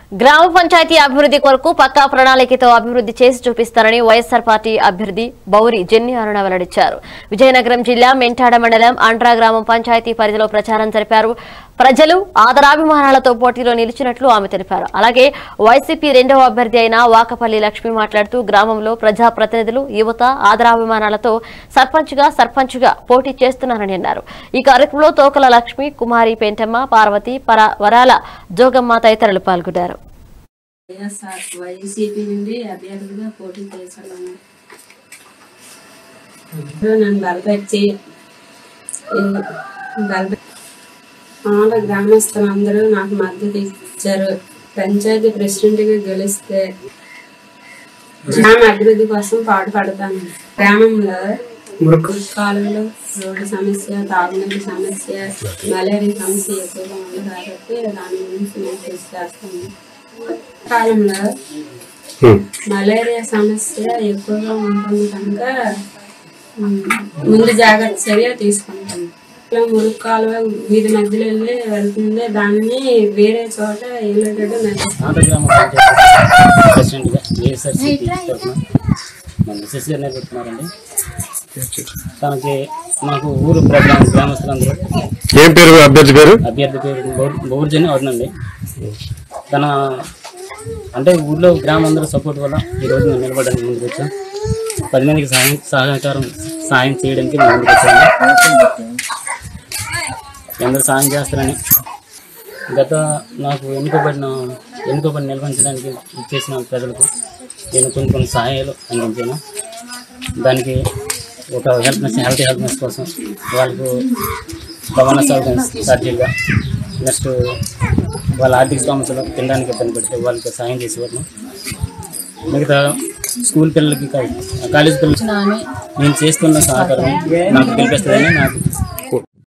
గ్రామ పంచాయతీ అభివృద్ధి కొరకు పక్కా ప్రణాళికతో అభివృద్ధి చేసి చూపిస్తారని వైఎస్సార్ పార్టీ అభ్యర్థి బౌరి జెన్ని అరుణ వెల్లడించారు విజయనగరం జిల్లా మెంటాడ మండలం అండ్రా గ్రామం పంచాయతీ పరిధిలో ప్రచారం జరిపారు ప్రజలు ఆదరాభిమానాలతో పోటీలో నిలిచినట్లు ఆమె తెలిపారు అలాగే వైసీపీ రెండవ అభ్యర్థి అయిన వాకపల్లి లక్ష్మి మాట్లాడుతూ గ్రామంలో ప్రజాప్రతినిధులు యువత ఆదరాభిమానాలతో సర్పంచ్గా సర్పంచ్గా పోటీ చేస్తున్నారని అన్నారు ఈ కార్యక్రమంలో తోకల లక్ష్మి కుమారి పెంటమ్మ పార్వతి పర వరాల జోగమ్మ తదితరులు పాల్గొన్నారు వైఎస్ఆర్ వైసీపీ నుండి అభ్యర్థిగా పోటీ చేశాను నన్ను బలపరిచి బలప మామూలు గ్రామస్తులందరూ నాకు మద్దతు ఇచ్చారు పంచాయతీ ప్రెసిడెంట్గా గెలిస్తే గ్రామ అభివృద్ధి కోసం పాటుపడతాను గ్రామంలో కాలంలో రోడ్డు సమస్య తాగునీటి సమస్య మలేరియా సమస్య ఎక్కువగా ఉంది కాబట్టి దాని గురించి నేను కృషి చేస్తాను కాలంలో మలేరియా సమస్య ఎక్కువగా ఉంటుంది కనుక ఉమ్, ముందు జాగ్రత్త చర్య తీసుకుంటాను ఇలా మురుగు కాలువ వీధి మధ్యలో వెళ్ళి వెళ్తుంది దానిని వేరే చోట వెళ్ళేటట్టు నడుస్తాను ఆంధ్రగ్రామ పంచాయతీ ప్రెసిడెంట్గా వైఎస్ఆర్సీపీ తరఫున మన మిసెస్ గారు నిలబెడుతున్నారండి తనకి మాకు ఊరు ప్రజల గ్రామస్తులందరూ ఏం పేరు అభ్యర్థి పేరు అభ్యర్థి పేరు బౌర్- బౌర్జని అవునండి తన అంటే ఊర్లో గ్రామం అందరూ సపోర్ట్ వల్ల ఈరోజు మేము నిలబడడానికి ముందుకు వచ్చాం పది మందికి సహాయం సహకారం సహాయం చేయడానికి మేము ముందుకు వచ్చాము అందరూ సహాయం చేస్తారని గత నాకు ఎన్నుకోబడిన ఎన్నుకోబడిన నిలబడించడానికి ఇచ్చేసిన ప్రజలకు నేను కొన్ని కొన్ని సహాయాలు అందించాను దానికి ఒక హెల్ప్నెస్ హెల్తీ హెల్ప్నెస్ కోసం వాళ్ళకు రవాణా సౌకర్యం ఛార్జీలుగా నెక్స్ట్ వాళ్ళ ఆర్థిక సమస్యలు తినడానికి ఇబ్బంది పెడితే వాళ్ళకి సాయం చేసేవాళ్ళం మిగతా స్కూల్ పిల్లలకి కా- కాలేజ్ పిల్లలకి నేను చేస్తున్న సహకారం నాకు కల్పిస్తుందని నాకు